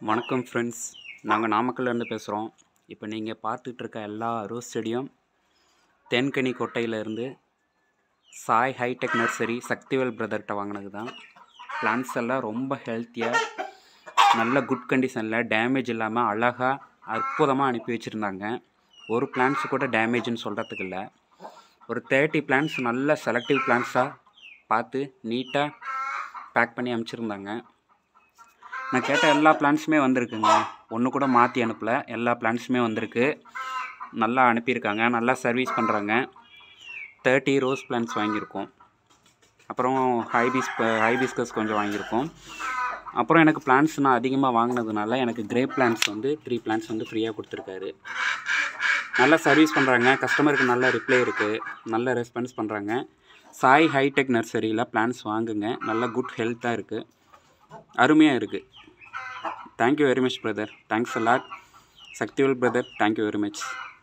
வணக்கம் ஃப்ரெண்ட்ஸ் நாங்கள் நாமக்கல்லேருந்து பேசுகிறோம் இப்போ நீங்கள் பார்த்துட்டு இருக்க எல்லா ரோஸ் செடியும் தேன்கனி கொட்டையிலேருந்து சாய் ஹைடெக் நர்சரி சக்திவேல் பிரதர்கிட்ட வாங்கினது தான் பிளான்ஸ் எல்லாம் ரொம்ப ஹெல்த்தியாக நல்ல குட் கண்டிஷனில் டேமேஜ் இல்லாமல் அழகாக அற்புதமாக அனுப்பி வச்சுருந்தாங்க ஒரு பிளான்ஸ் கூட டேமேஜ்னு சொல்கிறதுக்கு இல்லை ஒரு தேர்ட்டி பிளான்ஸ் நல்ல செலக்டிவ் பிளான்ஸாக பார்த்து நீட்டாக பேக் பண்ணி அனுப்பிச்சிருந்தாங்க நான் கேட்ட எல்லா பிளான்ஸுமே வந்திருக்குங்க ஒன்று கூட மாற்றி அனுப்பல எல்லா பிளான்ஸுமே வந்திருக்கு நல்லா அனுப்பியிருக்காங்க நல்லா சர்வீஸ் பண்ணுறாங்க தேர்ட்டி ரோஸ் பிளான்ஸ் வாங்கியிருக்கோம் அப்புறம் ஹைபிஸ் ஹைபிஸ்கஸ் கொஞ்சம் வாங்கியிருக்கோம் அப்புறம் எனக்கு பிளான்ஸ் நான் அதிகமாக வாங்கினதுனால எனக்கு கிரே பிளான்ஸ் வந்து த்ரீ பிளான்ஸ் வந்து ஃப்ரீயாக கொடுத்துருக்காரு நல்லா சர்வீஸ் பண்ணுறாங்க கஸ்டமருக்கு நல்ல ரிப்ளை இருக்குது நல்ல ரெஸ்பான்ஸ் பண்ணுறாங்க சாய் ஹைடெக் நர்சரியில் பிளான்ஸ் வாங்குங்க நல்ல குட் ஹெல்த்தாக இருக்குது அருமையாக இருக்குது thank you very much brother thanks a lot Sakthivel brother thank you very much